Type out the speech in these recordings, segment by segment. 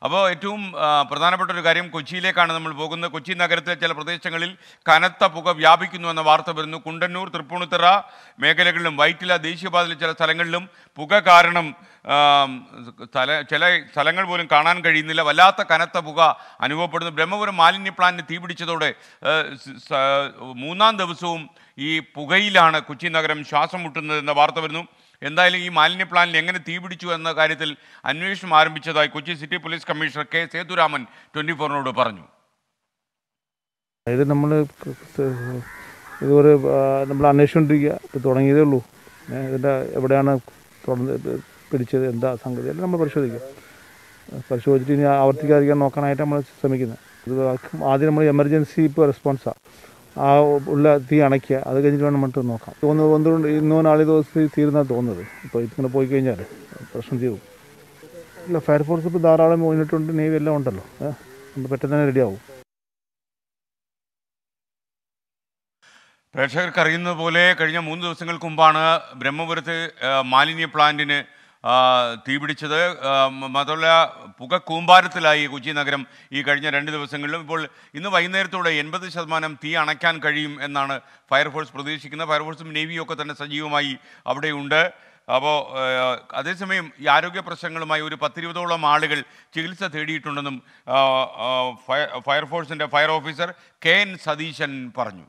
അപ്പോൾ ഏറ്റവും ആ, പ്രധാനപ്പെട്ട ഒരു കാര്യം കൊച്ചിയിലേക്കാണ് നമ്മൾ പോകുന്നത് കൊച്ചി നഗരത്തിലെ ചില പ്രദേശങ്ങളിൽ കനത്ത പുക വ്യാപിക്കുന്നു എന്ന വാർത്ത വരുന്നു കുണ്ടന്നൂർ തൃപ്പൂണിത്തറ മേഖലകളിലും വൈറ്റില ദേശീയപാതയിലെ ചില സ്ഥലങ്ങളിലും പുക കാരണം ആ, സ്ഥല ചില സ്ഥലങ്ങൾ പോലും കാണാൻ കഴിയുന്നില്ല വല്ലാത്ത കനത്ത പുക അനുഭവപ്പെടുന്നു ബ്രഹ്മപുരം മാലിന്യ പ്ലാന്റിന് തീപിടിച്ചതോടെ ആ, സ്- സ- മൂന്നാം ദിവസവും ഈ പുകയിലാണ് കൊച്ചി നഗരം ശ്വാസം മുട്ടുന്നത് എന്ന വാർത്ത വരുന്നു എന്തായാലും ഈ മാലിന്യ പ്ലാന്റിൽ എങ്ങനെ തീപിടിച്ചു എന്ന കാര്യത്തിൽ അന്വേഷണം ആരംഭിച്ചതായി Kochi city police commissioner K Sethuraman twenty ഫോറിനോട് പറഞ്ഞു ഇത് നമ്മൾ ഇതൊരു നമ്മൾ അന്വേഷിച്ചുകൊണ്ടിരിക്കുക ഇത് തുടങ്ങിയതേ ഉള്ളൂ ഏ, ഇതിൻ്റെ എവിടെയാണ് തുറന്ന് ഇത് പിടിച്ചത് എന്താ സംഗതി എല്ലാം നമ്മൾ പരിശോധിക്കുക പരിശോധിച്ചിട്ട് ഇനി ആവർത്തിക്കാതിരിക്കാൻ നോക്കാനായിട്ട് നമ്മൾ ശ്രമിക്കുന്നത് ഇത് ആദ്യം നമ്മൾ എമർജൻസി ഇപ്പോൾ റെസ്പോൺസാണ് ആ ഉള്ള തീ അണയ്ക്കുക അത് കഴിഞ്ഞിട്ട് വേണം നമുക്ക് നോക്കാം തോന്നുന്നത് എന്തുകൊണ്ട് ഇന്നോ നാളെ ദിവസം തീരുന്നാണ് തോന്നുന്നത് ഇപ്പോൾ ഇതിങ്ങനെ പോയി കഴിഞ്ഞാൽ പ്രശ്നം തീരും ഇല്ല ഫയർഫോഴ്സ് ഇപ്പോൾ ധാരാളം യൂണിറ്റ് ഉണ്ട് നേവി എല്ലാം ഉണ്ടല്ലോ ഏഹ് നമ്മൾ പെട്ടെന്ന് തന്നെ റെഡിയാവും പ്രേക്ഷകർക്ക് അറിയുന്നത് പോലെ കഴിഞ്ഞ മൂന്ന് ദിവസങ്ങൾക്ക് മുമ്പാണ് ബ്രഹ്മപുരത്ത് ആ, മാലിന്യ പ്ലാന്റിന് ആ, തീപിടിച്ചത് ആ, മ- മാത്രമല്ല പുക കൂമ്പാരത്തിലായി കൊച്ചി നഗരം ഈ കഴിഞ്ഞ രണ്ട് ദിവസങ്ങളിലും ഇപ്പോൾ ഇന്ന് വൈകുന്നേരത്തോടെ എൺപത് ശതമാനം തീ അണയ്ക്കാൻ കഴിയും എന്നാണ് ഫയർഫോഴ്സ് പ്രതീക്ഷിക്കുന്നത് ഫയർഫോഴ്സും നേവിയും ഒക്കെ തന്നെ സജീവമായി അവിടെയുണ്ട് അപ്പോൾ അതേസമയം ഈ ആരോഗ്യ പ്രശ്നങ്ങളുമായി ഒരു പത്തിരുപതോളം ആളുകൾ ചികിത്സ തേടിയിട്ടുണ്ടെന്നും ആ, ആ, ഫയ- ഫയർഫോഴ്സിൻ്റെ fire officer K N Satheesan പറഞ്ഞു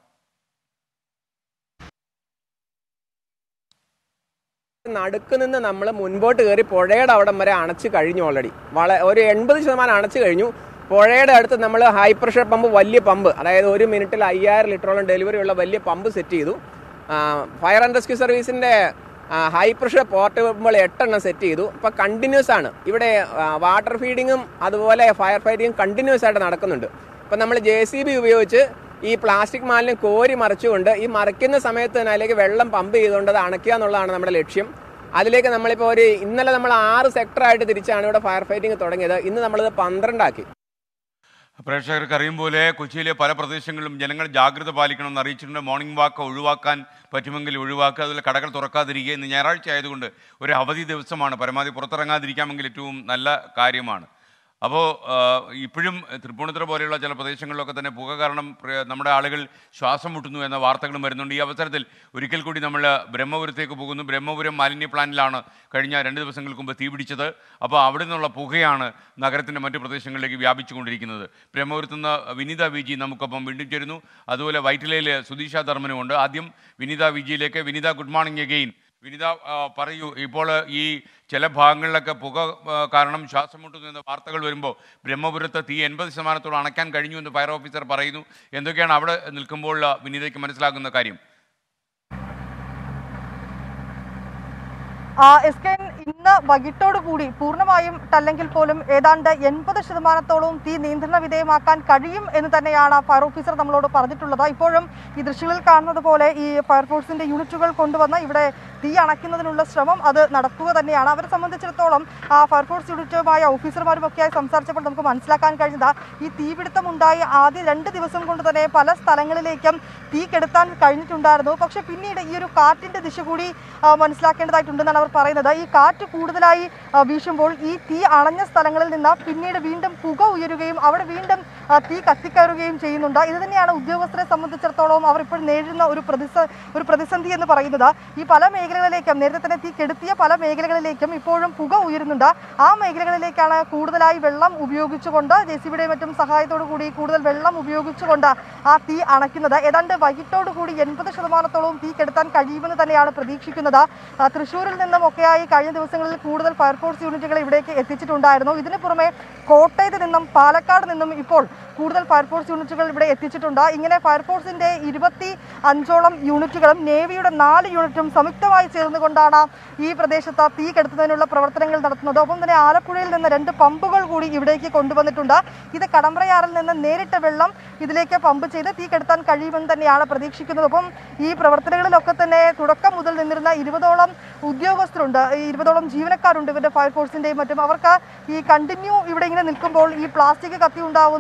നടുക്ക് നിന്ന് നമ്മൾ മുൻപോട്ട് കയറി പുഴയുടെ അവിടം വരെ അണച്ച് കഴിഞ്ഞു ഓൾറെഡി വള ഒരു എൺപത് ശതമാനം അണച്ച് കഴിഞ്ഞു പുഴയുടെ അടുത്ത് നമ്മൾ ഹൈ പ്രഷർ പമ്പ് വലിയ പമ്പ് അതായത് ഒരു മിനിറ്റിൽ അയ്യായിരം ലിറ്ററോളം ഡെലിവറി ഉള്ള വലിയ പമ്പ് സെറ്റ് ചെയ്തു ഫയർ ആൻഡ് റെസ്ക്യൂ സർവീസിൻ്റെ ഹൈ പ്രഷർ പോർട്ടബിൾ എട്ടെണ്ണം സെറ്റ് ചെയ്തു ഇപ്പോൾ കണ്ടിന്യൂസ് ആണ് ഇവിടെ വാട്ടർ ഫീഡിങ്ങും അതുപോലെ ഫയർ ഫൈറ്റിങ്ങും കണ്ടിന്യൂസ് ആയിട്ട് നടക്കുന്നുണ്ട് ഇപ്പം നമ്മൾ ജെ സി ബി ഉപയോഗിച്ച് ഈ പ്ലാസ്റ്റിക് മാലിന്യം കോരി മറിച്ചുകൊണ്ട് ഈ മറിക്കുന്ന സമയത്ത് തന്നെ അതിലേക്ക് വെള്ളം പമ്പ് ചെയ്തുകൊണ്ട് അത് അണയ്ക്കുക എന്നുള്ളതാണ് നമ്മുടെ ലക്ഷ്യം അതിലേക്ക് നമ്മളിപ്പോൾ ഒരു ഇന്നലെ നമ്മൾ ആറ് സെക്ടറായിട്ട് തിരിച്ചാണ് ഇവിടെ ഫയർ ഫൈറ്റിംഗ് തുടങ്ങിയത് ഇന്ന് നമ്മളിത് പന്ത്രണ്ടാക്കി പ്രേക്ഷകർക്ക് അറിയും പോലെ കൊച്ചിയിലെ പല പ്രദേശങ്ങളിലും ജനങ്ങൾ ജാഗ്രത പാലിക്കണമെന്ന് അറിയിച്ചിട്ടുണ്ട് മോർണിംഗ് വാക്ക് ഒഴിവാക്കാൻ പറ്റുമെങ്കിൽ ഒഴിവാക്കുക അതുപോലെ കടകൾ തുറക്കാതിരിക്കുക ഇന്ന് ഞായറാഴ്ച ആയതുകൊണ്ട് ഒരു അവധി ദിവസമാണ് പരമാവധി പുറത്തിറങ്ങാതിരിക്കാമെങ്കിൽ ഏറ്റവും നല്ല കാര്യമാണ് അപ്പോൾ ഇപ്പോഴും തൃപ്പൂണിത്തുറ പോലെയുള്ള ചില പ്രദേശങ്ങളിലൊക്കെ തന്നെ പുക കാരണം പ്ര- നമ്മുടെ ആളുകൾ ശ്വാസം മുട്ടുന്നു എന്ന വാർത്തകളും വരുന്നുണ്ട് ഈ അവസരത്തിൽ ഒരിക്കൽ കൂടി നമ്മൾ ബ്രഹ്മപുരത്തേക്ക് പോകുന്നു ബ്രഹ്മപുരം മാലിന്യ പ്ലാന്റിലാണ് കഴിഞ്ഞ രണ്ട് ദിവസങ്ങൾക്ക് മുമ്പ് തീപിടിച്ചത് അപ്പോൾ അവിടെ നിന്നുള്ള പുകയാണ് നഗരത്തിൻ്റെ മറ്റു പ്രദേശങ്ങളിലേക്ക് വ്യാപിച്ചുകൊണ്ടിരിക്കുന്നത് ബ്രഹ്മപുരത്ത് നിന്ന് വിനീത വി ജി നമുക്കൊപ്പം വീണ്ടും ചേരുന്നു അതുപോലെ വൈറ്റിലയിൽ സുധീഷ ധർമ്മനുമുണ്ട് ആദ്യം വിനീത വി ജിയിലേക്ക് Vineetha good morning again Vinitha ആ, പറയൂ ഇപ്പോൾ ഈ ചില ഭാഗങ്ങളിലൊക്കെ പുക ആ, കാരണം ശ്വാസം മുട്ടുന്നു എന്ന വാർത്തകൾ വരുമ്പോൾ ബ്രഹ്മപുരത്ത് തീ എൺപത് ശതമാനത്തോളം അണയ്ക്കാൻ കഴിഞ്ഞു എന്ന് ഫയർ ഓഫീസർ പറയുന്നു എന്തൊക്കെയാണ് അവിടെ നിൽക്കുമ്പോൾ ആ, വിനീതയ്ക്ക് മനസ്സിലാകുന്ന കാര്യം ആ, എസ് കെ എൻ ഇന്ന് വൈകിട്ടോടു കൂടി പൂർണ്ണമായും അല്ലെങ്കിൽ പോലും ഏതാണ്ട് എൺപത് ശതമാനത്തോളം തീ നിയന്ത്രണ വിധേയമാക്കാൻ കഴിയും എന്ന് തന്നെയാണ് ഫയർ ഓഫീസർ നമ്മളോട് പറഞ്ഞിട്ടുള്ളത് ഇപ്പോഴും ഈ ദൃശ്യങ്ങളിൽ കാണുന്നത് പോലെ ഈ ഫയർഫോഴ്സിന്റെ യൂണിറ്റുകൾ കൊണ്ടുവന്ന് ഇവിടെ തീ അണയ്ക്കുന്നതിനുള്ള ശ്രമം അത് നടക്കുക തന്നെയാണ് അവരെ സംബന്ധിച്ചിടത്തോളം ആ ഫയർഫോഴ്സ് യൂണിറ്റുമായ ഓഫീസർമാരും ഒക്കെയായി സംസാരിച്ചപ്പോൾ നമുക്ക് മനസ്സിലാക്കാൻ കഴിഞ്ഞത് ഈ തീപിടുത്തം ഉണ്ടായി ആദ്യ രണ്ട് ദിവസം കൊണ്ട് തന്നെ പല സ്ഥലങ്ങളിലേക്കും തീ കെടുത്താൻ കഴിഞ്ഞിട്ടുണ്ടായിരുന്നു പക്ഷെ പിന്നീട് ഈ ഒരു കാറ്റിന്റെ ദിശ കൂടി ആ, മനസ്സിലാക്കേണ്ടതായിട്ടുണ്ടെന്നാണ് അവർ പറയുന്നത് ഈ കാറ്റ് കൂടുതലായി ആ, വീശുമ്പോൾ ഈ തീ അണഞ്ഞ സ്ഥലങ്ങളിൽ നിന്ന് പിന്നീട് വീണ്ടും പുക ഉയരുകയും അവിടെ വീണ്ടും ആ, തീ കത്തിക്കയറുകയും ചെയ്യുന്നുണ്ട് ഇത് തന്നെയാണ് ഉദ്യോഗസ്ഥരെ സംബന്ധിച്ചിടത്തോളം അവർ ഇപ്പോൾ നേരിടുന്ന ഒരു പ്രതിസ ഒരു പ്രതിസന്ധി എന്ന് പറയുന്നത് ഈ പല മേഖലകളിലേക്കും നേരത്തെ തന്നെ തീ കെടുത്തിയ പല മേഖലകളിലേക്കും ഇപ്പോഴും പുക ഉയരുന്നുണ്ട് ആ മേഖലകളിലേക്കാണ് കൂടുതലായി വെള്ളം ഉപയോഗിച്ചുകൊണ്ട് ജെ സി ബിയുടെയും മറ്റും സഹായത്തോടു കൂടി കൂടുതൽ വെള്ളം ഉപയോഗിച്ചുകൊണ്ട് ആ തീ അണയ്ക്കുന്നത് ഏതാണ്ട് വൈകിട്ടോടു കൂടി എൺപത് ശതമാനത്തോളം തീ കെടുത്താൻ കഴിയുമെന്ന് തന്നെയാണ് പ്രതീക്ഷിക്കുന്നത് ആ, തൃശ്ശൂരിൽ നിന്നും ഒക്കെയായി കഴിഞ്ഞ ദിവസങ്ങളിൽ കൂടുതൽ ഫയർഫോഴ്സ് യൂണിറ്റുകൾ ഇവിടേക്ക് എത്തിച്ചിട്ടുണ്ടായിരുന്നു ഇതിനു പുറമെ കോട്ടയത്ത് നിന്നും പാലക്കാട് നിന്നും ഇപ്പോൾ കൂടുതൽ ഫയർഫോഴ്സ് യൂണിറ്റുകൾ ഇവിടെ എത്തിച്ചിട്ടുണ്ട് ഇങ്ങനെ ഫയർഫോഴ്സിന്റെ ഇരുപത്തി അഞ്ചോളം യൂണിറ്റുകളും നേവിയുടെ നാല് യൂണിറ്റും സംയുക്തമായി ചേർന്നുകൊണ്ടാണ് ഈ പ്രദേശത്ത് തീ കെടുത്തുന്നതിനുള്ള പ്രവർത്തനങ്ങൾ നടത്തുന്നത് ഒപ്പം തന്നെ ആലപ്പുഴയിൽ നിന്ന് രണ്ട് പമ്പുകൾ കൂടി ഇവിടേക്ക് കൊണ്ടുവന്നിട്ടുണ്ട് ഇത് കടമ്പ്രയാറിൽ നിന്ന് നേരിട്ട് വെള്ളം ഇതിലേക്ക് പമ്പ് ചെയ്ത് തീ കെടുത്താൻ കഴിയുമെന്ന് തന്നെയാണ് പ്രതീക്ഷിക്കുന്നത് ഒപ്പം ഈ പ്രവർത്തനങ്ങളിലൊക്കെ തന്നെ തുടക്കം മുതൽ നിന്നിരുന്ന ഇരുപതോളം ഉദ്യോഗസ്ഥരുണ്ട് ഈ ഇരുപതോളം ജീവനക്കാരുണ്ട് ഇവരുടെ ഫയർഫോഴ്സിന്റെയും മറ്റും അവർക്ക് ഈ കണ്ടിന്യൂ ഇവിടെ ഇങ്ങനെ നിൽക്കുമ്പോൾ ഈ പ്ലാസ്റ്റിക് കത്തി ഉണ്ടാവുന്ന ഗന്ധവും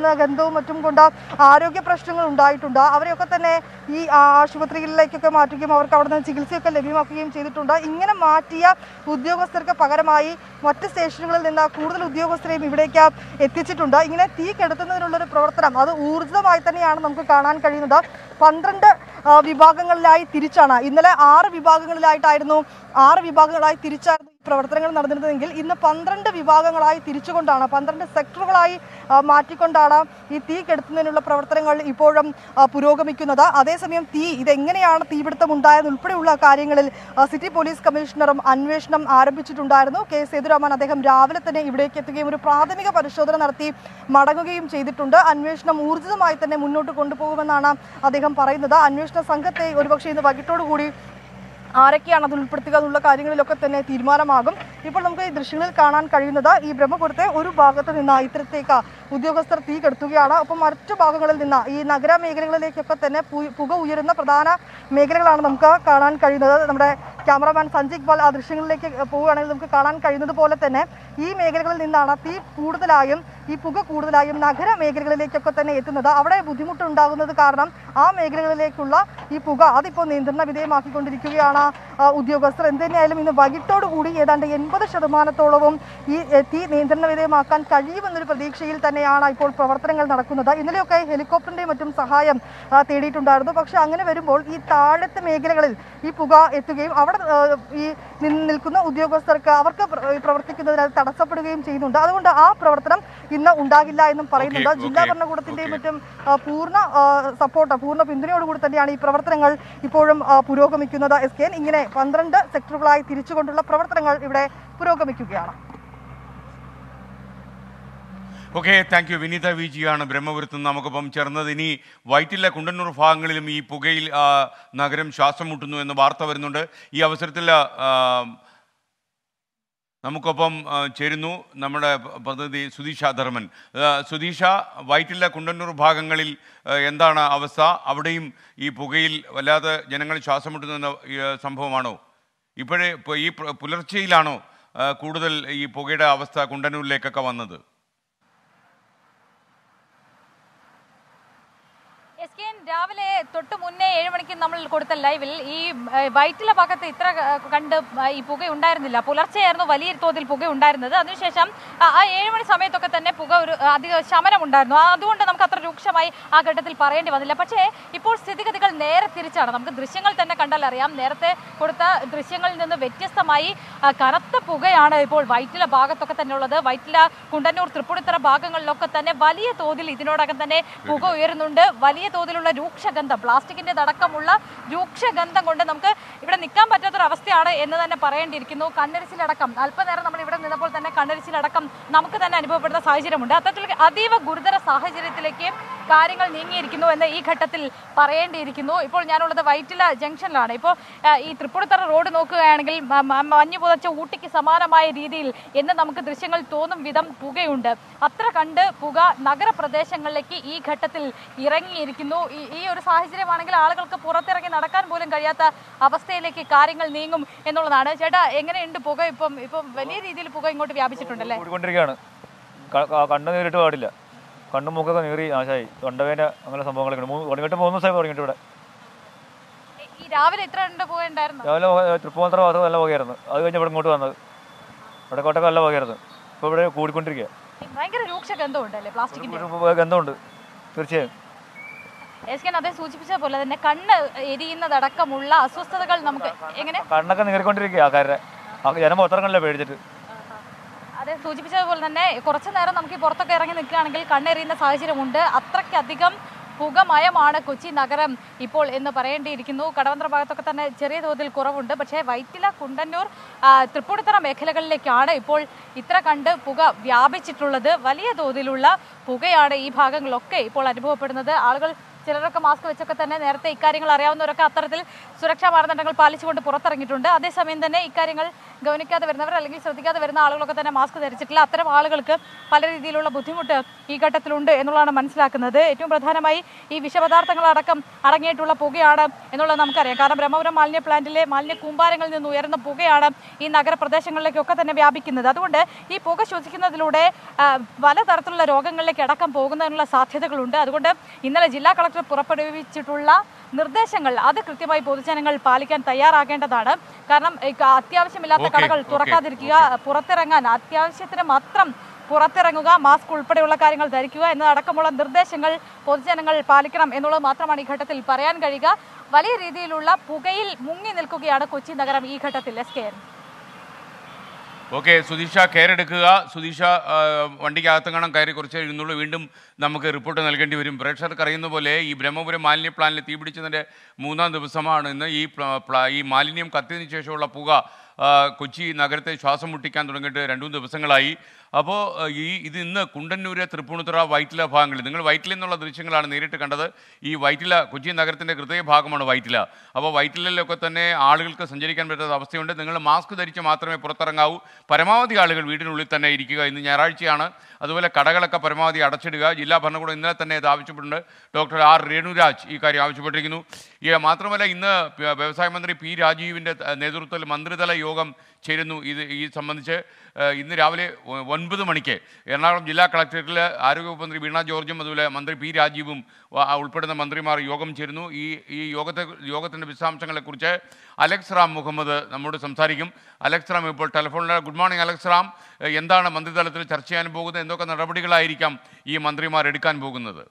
പ്രതിഷേധവും മറ്റും കൊണ്ട് ആരോഗ്യ പ്രശ്നങ്ങൾ ഉണ്ടായിട്ടുണ്ട് അവരെയൊക്കെ തന്നെ ഈ ആശുപത്രികളിലേക്കൊക്കെ മാറ്റുകയും അവർക്ക് അവിടെ നിന്ന് ചികിത്സയൊക്കെ ലഭ്യമാക്കുകയും ചെയ്തിട്ടുണ്ട് ഇങ്ങനെ മാറ്റിയ ഉദ്യോഗസ്ഥർക്ക് പകരമായി മറ്റ് സ്റ്റേഷനുകളിൽ നിന്ന് കൂടുതൽ ഉദ്യോഗസ്ഥരെയും ഇവിടേക്ക് എത്തിച്ചിട്ടുണ്ട് ഇങ്ങനെ തീ കെടുത്തുന്നതിനുള്ളൊരു പ്രവർത്തനം അത് ഊർജിതമായി തന്നെയാണ് നമുക്ക് കാണാൻ കഴിയുന്നത് പന്ത്രണ്ട് ആ, വിഭാഗങ്ങളിലായി തിരിച്ചാണ് ഇന്നലെ ആറ് വിഭാഗങ്ങളിലായിട്ടായിരുന്നു ആറ് വിഭാഗങ്ങളായി തിരിച്ചായിരുന്നു ഈ പ്രവർത്തനങ്ങൾ നടന്നിരുന്നതെങ്കിൽ ഇന്ന് പന്ത്രണ്ട് വിഭാഗങ്ങളായി തിരിച്ചുകൊണ്ടാണ് പന്ത്രണ്ട് സെക്ടറുകളായി ആ, മാറ്റിക്കൊണ്ടാണ് ഈ തീ കെടുത്തുന്നതിനുള്ള പ്രവർത്തനങ്ങൾ ഇപ്പോഴും ആ, പുരോഗമിക്കുന്നത് അതേസമയം തീ ഇതെങ്ങനെയാണ് തീപിടുത്തം ഉണ്ടായത് ഉൾപ്പെടെയുള്ള കാര്യങ്ങളിൽ ആ, സിറ്റി പോലീസ് കമ്മീഷണറും അന്വേഷണം ആരംഭിച്ചിട്ടുണ്ടായിരുന്നു കെ സേതുരാമൻ അദ്ദേഹം രാവിലെ തന്നെ ഇവിടേക്ക് എത്തുകയും ഒരു പ്രാഥമിക പരിശോധന നടത്തി മടങ്ങുകയും ചെയ്തിട്ടുണ്ട് അന്വേഷണം ഊർജിതമായി തന്നെ മുന്നോട്ട് കൊണ്ടുപോകുമെന്നാണ് അദ്ദേഹം പറയുന്നത് അന്വേഷണ സംഘത്തെ ഒരുപക്ഷെ ഇന്ന് വൈകിട്ടോടുകൂടി ആരൊക്കെയാണ് അതിൽ ഉൾപ്പെടുത്തുക എന്നുള്ള കാര്യങ്ങളിലൊക്കെ തന്നെ തീരുമാനമാകും ഇപ്പോൾ നമുക്ക് ഈ ദൃശ്യങ്ങളിൽ കാണാൻ കഴിയുന്നത് ഈ ബ്രഹ്മപുരത്തെ ഒരു ഭാഗത്ത് നിന്ന് ഇത്തരത്തേക്ക് ഉദ്യോഗസ്ഥർ തീ കെടുത്തുകയാണ് ഒപ്പം മറ്റു ഭാഗങ്ങളിൽ നിന്ന് ഈ നഗര മേഖലകളിലേക്കൊക്കെ തന്നെ പു- പുക ഉയരുന്ന പ്രധാന മേഖലകളാണ് നമുക്ക് കാണാൻ കഴിയുന്നത് നമ്മുടെ ക്യാമറമാൻ സഞ്ജയ് ഇക്ബാൽ ആ ദൃശ്യങ്ങളിലേക്ക് പോവുകയാണെങ്കിൽ നമുക്ക് കാണാൻ കഴിയുന്നത് പോലെ തന്നെ ഈ മേഖലകളിൽ നിന്നാണ് തീ കൂടുതലായും ഈ പുക കൂടുതലായും നഗര മേഖലകളിലേക്കൊക്കെ തന്നെ എത്തുന്നത് അവിടെ ബുദ്ധിമുട്ടുണ്ടാകുന്നത് കാരണം ആ മേഖലകളിലേക്കുള്ള ഈ പുക അതിപ്പോൾ നിയന്ത്രണ വിധേയമാക്കിക്കൊണ്ടിരിക്കുകയാണ് ആ, ഉദ്യോഗസ്ഥർ എന്തുതന്നെയായാലും ഇന്ന് വൈകിട്ടോടു കൂടി ഏതാണ്ട് എൺപത് ശതമാനത്തോളവും ഈ എ, തീ നിയന്ത്രണ വിധേയമാക്കാൻ കഴിയുമെന്നൊരു പ്രതീക്ഷയിൽ തന്നെയാണ് ഇപ്പോൾ പ്രവർത്തനങ്ങൾ നടക്കുന്നത് ഇന്നലെയൊക്കെ ഹെലികോപ്റ്ററിന്റെയും മറ്റും സഹായം ആ, തേടിയിട്ടുണ്ടായിരുന്നു പക്ഷെ അങ്ങനെ വരുമ്പോൾ ഈ താഴത്തെ മേഖലകളിൽ ഈ പുക എത്തുകയും അവിടെ ആ, ഈ നിന്ന് നിൽക്കുന്ന ഉദ്യോഗസ്ഥർക്ക് അവർക്ക് പ്ര- പ്രവർത്തിക്കുന്നതിന് അത് തടസ്സപ്പെടുകയും ചെയ്യുന്നുണ്ട് അതുകൊണ്ട് ആ പ്രവർത്തനം ഇന്ന് ഉണ്ടാകില്ല എന്നും പറയുന്നുണ്ട് Okay, ജില്ലാ okay, ഭരണകൂടത്തിന്റെയും okay. മറ്റും ആ, പൂർണ്ണ സപ്പോർട്ട് പൂർണ്ണ പിന്തുണയോടുകൂടി തന്നെയാണ് ഈ പ്രവർത്തനങ്ങൾ ഇപ്പോഴും ആ, പുരോഗമിക്കുന്നത് എസ് കെ ഇങ്ങനെ പന്ത്രണ്ട് സെക്ടറുകളായി തിരിച്ചുകൊണ്ടുള്ള പ്രവർത്തനങ്ങൾ ഇവിടെ പുരോഗമിക്കുകയാണ് okay thank you Vineetha V ജിയാണ് ബ്രഹ്മപുരത്ത് നിന്ന് നമുക്കൊപ്പം ചേർന്നത് ഇനി വൈറ്റിലെ കുണ്ടന്നൂർ ഭാഗങ്ങളിലും ഈ പുകയിൽ ആ, നഗരം ശ്വാസം മുട്ടുന്നു എന്ന വാർത്ത വരുന്നുണ്ട് ഈ അവസരത്തിൽ ആ, നമുക്കൊപ്പം ആ, ചേരുന്നു നമ്മുടെ പ്രതിനിധി സുധീഷ ധർമ്മൻ ആ, സുധീഷ വൈറ്റിലെ കുണ്ടന്നൂർ ഭാഗങ്ങളിൽ ആ, എന്താണ് അവസ്ഥ അവിടെയും ഈ പുകയിൽ വല്ലാതെ ജനങ്ങൾ ശ്വാസം മുട്ടുന്നു എന്ന ഈ, സംഭവമാണോ ഇപ്പോഴേ ഇപ്പോൾ ഈ പ്ര- പുലർച്ചയിലാണോ ആ, കൂടുതൽ ഈ പുകയുടെ അവസ്ഥ കുണ്ടന്നൂരിലേക്കൊക്കെ വന്നത് എസ് കെ എൻ രാവിലെ തൊട്ട് മുന്നേ ഏഴ് മണിക്ക് നമ്മൾ കൊടുത്ത ലൈവിൽ ഈ ഏഹ്, വൈറ്റില ഭാഗത്ത് ഇത്ര ഏഹ്, കണ്ട് ഏഹ്, ഈ പുക ഉണ്ടായിരുന്നില്ല പുലർച്ചെയായിരുന്നു വലിയ തോതിൽ പുക ഉണ്ടായിരുന്നത് അതിനുശേഷം ആ ആ ഏഴ് മണി സമയത്തൊക്കെ തന്നെ പുക ഒരു ഏഹ്, അധിക ശമനം ഉണ്ടായിരുന്നു ആ, അതുകൊണ്ട് നമുക്ക് അത്ര രൂക്ഷമായി ആ ഘട്ടത്തിൽ പറയേണ്ടി വന്നില്ല പക്ഷേ ഇപ്പോൾ സ്ഥിതിഗതികൾ നേരെ തിരിച്ചാണ് നമുക്ക് ദൃശ്യങ്ങൾ തന്നെ കണ്ടാൽ അറിയാം നേരത്തെ കൊടുത്ത ദൃശ്യങ്ങളിൽ നിന്ന് വ്യത്യസ്തമായി ആ, കനത്ത പുകയാണ് ഇപ്പോൾ വൈറ്റില ഭാഗത്തൊക്കെ തന്നെ ഉള്ളത് വൈറ്റില കുണ്ടന്നൂർ തൃപ്പൂണിത്തറ ഭാഗങ്ങളിലൊക്കെ തന്നെ വലിയ തോതിൽ ഇതിനോടകം തന്നെ പുക ഉയരുന്നുണ്ട് വലിയ തോതിലുള്ള രൂക്ഷഗന്ധം പ്ലാസ്റ്റിക്കിന്റെ അടക്കമുള്ള രൂക്ഷഗന്ധം കൊണ്ട് നമുക്ക് ഇവിടെ നിൽക്കാൻ പറ്റാത്തൊരു അവസ്ഥയാണ് എന്ന് തന്നെ പറയേണ്ടിയിരിക്കുന്നു കണ്ണെരിച്ചിലടക്കം അല്പനേരം നമ്മൾ ഇവിടെ നിന്നപ്പോൾ തന്നെ കണ്ണെരിച്ചിലടക്കം നമുക്ക് തന്നെ അനുഭവപ്പെടുന്ന സാഹചര്യമുണ്ട് അത്തരത്തിൽ അതീവ ഗുരുതര സാഹചര്യത്തിലേക്ക് കാര്യങ്ങൾ നീങ്ങിയിരിക്കുന്നു എന്ന് ഈ ഘട്ടത്തിൽ പറയേണ്ടിയിരിക്കുന്നു ഇപ്പോൾ ഞാനുള്ളത് വൈറ്റില ജംഗ്ഷനിലാണ് ഇപ്പോൾ ആ, ഈ തൃപ്പൂണിത്തറ റോഡ് നോക്കുകയാണെങ്കിൽ മ- മ- മഞ്ഞ് പുതച്ച ഊട്ടിക്ക് സമാനമായ രീതിയിൽ എന്ന് നമുക്ക് ദൃശ്യങ്ങൾ തോന്നും വിധം പുകയുണ്ട് അത്ര കണ്ട് പുക നഗരപ്രദേശങ്ങളിലേക്ക് ഈ ഘട്ടത്തിൽ ഇറങ്ങിയിരിക്കുന്നു ഈ- ഈ ഒരു സാഹചര്യമാണെങ്കിൽ ആളുകൾക്ക് പുറത്തിറങ്ങി നടക്കാൻ പോലും കഴിയാത്ത അവസ്ഥയിലേക്ക് കാര്യങ്ങൾ നീങ്ങും എന്നുള്ളതാണ് ചേട്ടാ എങ്ങനെയുണ്ട് പുക ഇപ്പം ഇപ്പം വലിയ രീതിയിൽ പുക ഇങ്ങോട്ട് വ്യാപിച്ചിട്ടുണ്ടല്ലേ കൂടിക്കൊണ്ടിരിക്കുകയാണ് ക- ക- കണ്ണ് നേരിട്ട് പാടില്ല കണ്ണും മൂക്കൊക്കെ നീറി നാശമായി തൊണ്ടവേന അങ്ങനെ സംഭവങ്ങളൊക്കെ ഉണ്ട് മൂന്ന് തുടങ്ങിയിട്ട് മൂന്ന് ദിവസമായി തുടങ്ങിയിട്ട് ഇവിടെ ഈ- ഈ രാവിലെ ഇത്ര ഉണ്ട് പുക ഉണ്ടായിരുന്നു രാവിലെ പുക- തൃപ്പൂണിത്തറ ഭാഗത്ത് നല്ല പുകയായിരുന്നു അത് കഴിഞ്ഞ് ഇവിടെ ഇങ്ങോട്ട് വന്നത് ഇവിടെ കോട്ടൊക്കെ നല്ല പുകയായിരുന്നു ഇപ്പോൾ ഇവിടെ കൂടിക്കൊണ്ടിരിക്കുക ഭയങ്കര രൂക്ഷ ഗന്ധമുണ്ടല്ലേ പ്ലാസ്റ്റിക്കിന്റെ ഒരു പുക ഗന്ധമുണ്ട് തീർച്ചയായും എസ് കെ അതേ സൂചിപ്പിച്ച പോലെ തന്നെ കണ്ണ് എരിയുന്നതടക്കമുള്ള അസ്വസ്ഥതകൾ നമുക്ക് എങ്ങനെ കണ്ണൊക്കെ നീറിക്കൊണ്ടിരിക്കുക ആൾക്കാരുടെ ആ ജനം പുറത്തിറങ്ങണില്ല പേടിച്ചിട്ട് അതെ സൂചിപ്പിച്ചതുപോലെ തന്നെ കുറച്ചു നേരം നമുക്ക് ഈ പുറത്തൊക്കെ ഇറങ്ങി നിൽക്കുകയാണെങ്കിൽ കണ്ണെറിയുന്ന സാഹചര്യമുണ്ട് അത്രയ്ക്കധികം പുകമയമാണ് കൊച്ചി നഗരം ഇപ്പോൾ എന്ന് പറയേണ്ടിയിരിക്കുന്നു കടവന്ത്ര ഭാഗത്തൊക്കെ തന്നെ ചെറിയ തോതിൽ കുറവുണ്ട് പക്ഷേ വൈറ്റില കുണ്ടന്നൂർ ആ, തൃപ്പൂണിത്തറ മേഖലകളിലേക്കാണ് ഇപ്പോൾ ഇത്ര കണ്ട് പുക വ്യാപിച്ചിട്ടുള്ളത് വലിയ തോതിലുള്ള പുകയാണ് ഈ ഭാഗങ്ങളിലൊക്കെ ഇപ്പോൾ അനുഭവപ്പെടുന്നത് ആളുകൾ ചിലരൊക്കെ മാസ്ക് വെച്ചൊക്കെ തന്നെ നേരത്തെ ഇക്കാര്യങ്ങൾ അറിയാവുന്നവരൊക്കെ അത്തരത്തിൽ സുരക്ഷാ മാനദണ്ഡങ്ങൾ പാലിച്ചുകൊണ്ട് പുറത്തിറങ്ങിയിട്ടുണ്ട് അതേസമയം തന്നെ ഇക്കാര്യങ്ങൾ ഗവനിക്കാതെ വരുന്നവർ അല്ലെങ്കിൽ ശ്രദ്ധിക്കാതെ വരുന്ന ആളുകളൊക്കെ തന്നെ മാസ്ക് ധരിച്ചിട്ടില്ല അത്തരം ആളുകൾക്ക് പല രീതിയിലുള്ള ബുദ്ധിമുട്ട് ഈ ഘട്ടത്തിലുണ്ട് എന്നുള്ളതാണ് മനസ്സിലാക്കുന്നത് ഏറ്റവും പ്രധാനമായി ഈ വിഷപദാർത്ഥങ്ങളടക്കം അടങ്ങിയിട്ടുള്ള പുകയാണ് എന്നുള്ളത് നമുക്കറിയാം കാരണം ബ്രഹ്മപുരം മാലിന്യ പ്ലാന്റിലെ മാലിന്യ കൂമ്പാരങ്ങളിൽ നിന്ന് ഉയർന്ന പുകയാണ് ഈ നഗരപ്രദേശങ്ങളിലേക്കൊക്കെ തന്നെ വ്യാപിക്കുന്നത് അതുകൊണ്ട് ഈ പുക ശ്വസിക്കുന്നതിലൂടെ ആ, പലതരത്തിലുള്ള രോഗങ്ങളിലേക്ക് അടക്കം പോകുന്നതിനുള്ള സാധ്യതകളുണ്ട് അതുകൊണ്ട് ഇന്നലെ ജില്ലാ കളക്ടർ പുറപ്പെടുവിച്ചിട്ടുള്ള നിർദ്ദേശങ്ങൾ അത് കൃത്യമായി പൊതുജനങ്ങൾ പാലിക്കാൻ തയ്യാറാകേണ്ടതാണ് കാരണം ഈ ക- അത്യാവശ്യമില്ലാത്ത Okay, കടകൾ okay, തുറക്കാതിരിക്കുക പുറത്തിറങ്ങാൻ അത്യാവശ്യത്തിന് മാത്രം പുറത്തിറങ്ങുക മാസ്ക് ഉൾപ്പെടെയുള്ള കാര്യങ്ങൾ ധരിക്കുക എന്നതടക്കമുള്ള നിർദ്ദേശങ്ങൾ പൊതുജനങ്ങൾ പാലിക്കണം എന്നുള്ളത് മാത്രമാണ് ഈ ഘട്ടത്തിൽ പറയാൻ കഴിയുക വലിയ രീതിയിലുള്ള പുകയിൽ മുങ്ങി നിൽക്കുകയാണ് കൊച്ചി നഗരം ഈ ഘട്ടത്തിൽ S K N okay Sudheesha care എടുക്കുക സുധീഷ ആ, വണ്ടിക്കകത്തെങ്ങാനും കയറി കുറച്ച് ഇരുന്നുള്ളൂ വീണ്ടും നമുക്ക് റിപ്പോർട്ട് നൽകേണ്ടി വരും പ്രേക്ഷകർക്ക് അറിയുന്ന പോലെ ഈ ബ്രഹ്മപുരം മാലിന്യ പ്ലാന്റിൽ തീപിടിച്ചതിൻ്റെ മൂന്നാം ദിവസമാണ് ഇന്ന് ഈ പ്ല- പ്ല- ഈ മാലിന്യം കത്തിയതിനു ശേഷമുള്ള പുക ആ, കൊച്ചി നഗരത്തെ ശ്വാസം മുട്ടിക്കാൻ തുടങ്ങിയിട്ട് രണ്ടു മൂന്ന് ദിവസങ്ങളായി അപ്പോൾ ഈ ഇത് ഇന്ന് കുണ്ടന്നൂര് തൃപ്പൂണിത്തുറ വൈറ്റില ഭാഗങ്ങളിൽ നിങ്ങൾ വൈറ്റില എന്നുള്ള ദൃശ്യങ്ങളാണ് നേരിട്ട് കണ്ടത് ഈ വൈറ്റില കൊച്ചി നഗരത്തിൻ്റെ ഹൃദയ ഭാഗമാണ് വൈറ്റില അപ്പോൾ വൈറ്റിലയിലൊക്കെ തന്നെ ആളുകൾക്ക് സഞ്ചരിക്കാൻ പറ്റാത്ത അവസ്ഥയുണ്ട് നിങ്ങൾ മാസ്ക് ധരിച്ച് മാത്രമേ പുറത്തിറങ്ങാവൂ പരമാവധി ആളുകൾ വീടിനുള്ളിൽ തന്നെ ഇരിക്കുക ഇന്ന് ഞായറാഴ്ചയാണ് അതുപോലെ കടകളൊക്കെ പരമാവധി അടച്ചിടുക ജില്ലാ ഭരണകൂടം ഇന്നലെ തന്നെ ഇത് ആവശ്യപ്പെട്ടിട്ടുണ്ട് ഡോക്ടർ ആർ രേണുരാജ് ഈ കാര്യം ആവശ്യപ്പെട്ടിരിക്കുന്നു ഈ മാത്രമല്ല ഇന്ന് പ- വ്യവസായ മന്ത്രി പി രാജീവിൻ്റെ ത- നേതൃത്വത്തിൽ മന്ത്രിതല യോഗം ചേരുന്നു ഇത് ഈ സംബന്ധിച്ച് ഏഹ്, ഇന്ന് രാവിലെ ഒ- ഒൻപത് മണിക്ക് എറണാകുളം ജില്ലാ കളക്ടറേറ്റിൽ ആരോഗ്യവകുപ്പ് മന്ത്രി വീണ ജോർജും അതുപോലെ മന്ത്രി പി രാജീവും വ- ആ ഉൾപ്പെടുന്ന മന്ത്രിമാർ യോഗം ചേരുന്നു ഈ ഈ യോഗത്തെ യോഗത്തിൻ്റെ വിശദാംശങ്ങളെക്കുറിച്ച് അലക്സ് റാം മുഹമ്മദ് നമ്മോട് സംസാരിക്കും അലക്സ് റാം ഇപ്പോൾ ടെലിഫോണിൽ ഗുഡ് മോർണിംഗ് അലക്സ് റാം ഏഹ്, എന്താണ് മന്ത്രിതലത്തിൽ ചർച്ച ചെയ്യാൻ പോകുന്നത് എന്തൊക്കെ നടപടികളായിരിക്കാം ഈ മന്ത്രിമാർ എടുക്കാൻ പോകുന്നത്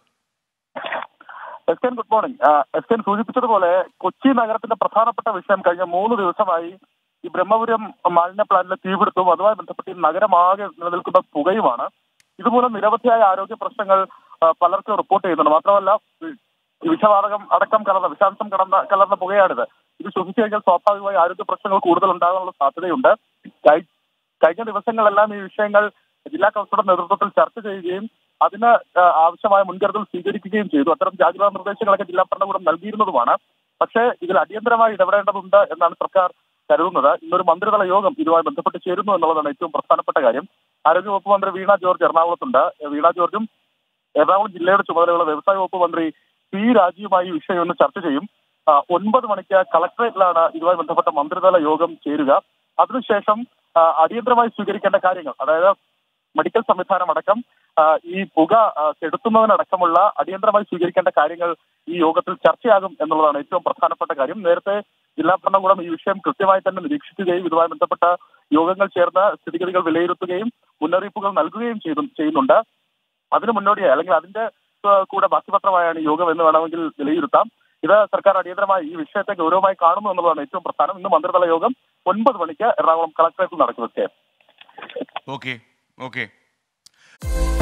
S Ken good morning S Ken സൂചിപ്പിച്ചതുപോലെ കൊച്ചി നഗരത്തിന്റെ പ്രധാനപ്പെട്ട വിഷയം കഴിഞ്ഞ മൂന്ന് ദിവസമായി ഈ ബ്രഹ്മപുരം മാലിന്യ പ്ലാന്റിലെ തീപിടുത്തവും അതുമായി ബന്ധപ്പെട്ട് ഈ നഗരമാകെ നിലനിൽക്കുന്ന പുകയുമാണ് ഇതുമൂലം നിരവധിയായ ആരോഗ്യ പ്രശ്നങ്ങൾ ആ, പലർക്കും റിപ്പോർട്ട് ചെയ്യുന്നുണ്ട് മാത്രമല്ല ഈ വിഷവാതകം അടക്കം കലർന്ന വിഷാംശം കലർന്ന കലർന്ന പുകയാണിത് ഇത് ശ്വസിച്ചു കഴിഞ്ഞാൽ സ്വാഭാവികമായി ആരോഗ്യ പ്രശ്നങ്ങൾ കൂടുതൽ ഉണ്ടാകാനുള്ള സാധ്യതയുണ്ട് കഴി- കഴിഞ്ഞ ദിവസങ്ങളെല്ലാം ഈ വിഷയങ്ങൾ ജില്ലാ കളക്ടറുടെ നേതൃത്വത്തിൽ ചർച്ച ചെയ്യുകയും അതിന് ആ, ആവശ്യമായ മുൻകരുതൽ സ്വീകരിക്കുകയും ചെയ്തു അത്തരം ജാഗ്രതാ നിർദ്ദേശങ്ങളൊക്കെ ജില്ലാ ഭരണകൂടം നൽകിയിരുന്നതുമാണ് പക്ഷേ ഇതിൽ അടിയന്തരമായി ഇടപെടേണ്ടതുണ്ട് എന്നാണ് സർക്കാർ കരുതുന്നത് ഇന്നൊരു മന്ത്രിതല യോഗം ഇതുമായി ബന്ധപ്പെട്ട് ചേരുന്നു എന്നുള്ളതാണ് ഏറ്റവും പ്രധാനപ്പെട്ട കാര്യം ആരോഗ്യവകുപ്പ് മന്ത്രി വീണ ജോർജ് എറണാകുളത്തുണ്ട് വീണ ജോർജും എറണാകുളം ജില്ലയുടെ ചുമതലയുള്ള വ്യവസായ വകുപ്പ് മന്ത്രി പി രാജീവുമായി ഈ വിഷയം ഒന്ന് ചർച്ച ചെയ്യും ആ, ഒൻപത് മണിക്ക് കളക്ടറേറ്റിലാണ് ഇതുമായി ബന്ധപ്പെട്ട മന്ത്രിതല യോഗം ചേരുക അതിനുശേഷം ആ, അടിയന്തരമായി സ്വീകരിക്കേണ്ട കാര്യങ്ങൾ അതായത് മെഡിക്കൽ സംവിധാനം അടക്കം ആ, ഈ പുക ആ, കെടുത്തുന്നതിനടക്കമുള്ള അടിയന്തരമായി സ്വീകരിക്കേണ്ട കാര്യങ്ങൾ ഈ യോഗത്തിൽ ചർച്ചയാകും എന്നുള്ളതാണ് ഏറ്റവും പ്രധാനപ്പെട്ട കാര്യം നേരത്തെ ജില്ലാ ഭരണകൂടം ഈ വിഷയം കൃത്യമായി തന്നെ നിരീക്ഷിക്കുകയും ഇതുമായി ബന്ധപ്പെട്ട യോഗങ്ങൾ ചേർന്ന് സ്ഥിതിഗതികൾ വിലയിരുത്തുകയും മുന്നറിയിപ്പുകൾ നൽകുകയും ചെയ്തു ചെയ്യുന്നുണ്ട് അതിന് മുന്നോടിയായി അല്ലെങ്കിൽ അതിന്റെ ആ, കൂടെ ബാക്കിപത്രമായാണ് ഈ യോഗം എന്ന് വേണമെങ്കിൽ വിലയിരുത്താം ഇത് സർക്കാർ അടിയന്തരമായി ഈ വിഷയത്തെ ഗൗരവമായി കാണുന്നു എന്നുള്ളതാണ് ഏറ്റവും പ്രധാനം ഇന്ന് മന്ത്രിതല യോഗം ഒൻപത് മണിക്ക് എറണാകുളം കളക്ടറേറ്റിൽ നടക്കും ഓക്കെ ഓക്കെ